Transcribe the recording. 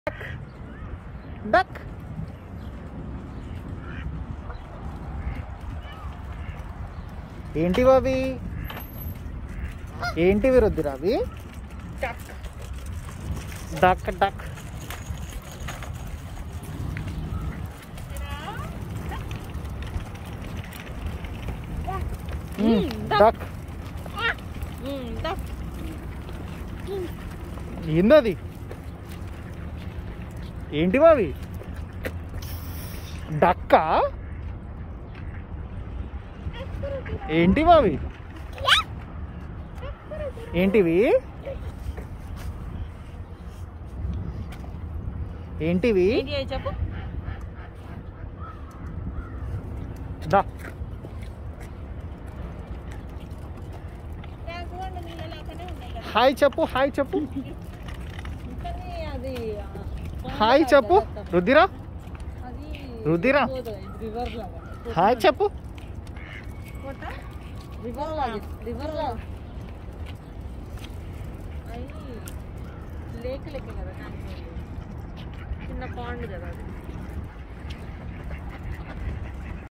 duck ఏంటివి అవి ఏంటివి రుద్దురా అవి డక్ డక్ డక్ ఏందది ఏంటివి అవి డక్కా ఏంటివి అవి ఏంటివి ఏంటివి ఏంటి అవి చెప్పు దా హాయ్ చెప్పు హాయ్ చెప్పు కానీ అది హాయ్ చెప్పు రుద్దిరా అది రుద్దిరా రివర్ లాగా హాయ్ చెప్పు రివర్ లాగా రివర్ లాగా అవి లేక్ లెక్క కదా కానీ చిన్న పాండ్ కదా అది